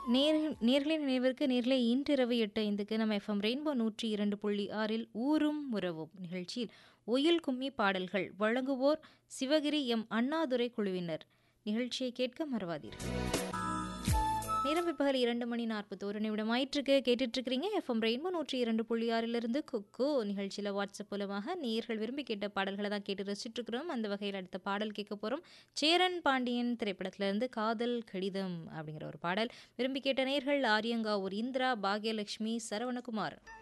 நேர் நேர்களின் நினைவிற்கு நேர்களே இன்றிரவு எட்டு ஐந்துக்கு நம்ம எஃப்எம் ரெயின்போ நூற்றி இரண்டு புள்ளி ஆறில் ஊரும் உறவும் நிகழ்ச்சியில் ஒயில் கும்மி பாடல்கள் வழங்குவோர் சிவகிரி எம் அண்ணாதுரை குழுவினர் நிகழ்ச்சியை கேட்க மறவாதீர்கள் நேரம் பிற்பகல் இரண்டு மணி நாற்பத்தோரு நிமிடம் ஆயிற்றுக்கு கேட்டுட்டு இருக்கிறீங்க எஃப்எம் ரெயின்போ நூற்றி இரண்டு புள்ளி ஆறிலிருந்து குக்கு நிகழ்ச்சியில் வாட்ஸ்அப் மூலமாக நேர்கள் விரும்பி கேட்ட பாடல்களை தான் கேட்டு ரசிச்சுட்டு இருக்கிறோம் அந்த வகையில் அடுத்த பாடல் கேட்க போகிறோம் சேரன் பாண்டியன் திரைப்படத்திலிருந்து காதல் கடிதம் அப்படிங்கிற ஒரு பாடல் விரும்பி கேட்ட நேர்கள் ஆரியங்காவூர் இந்திரா பாக்யலட்சுமி சரவணகுமார்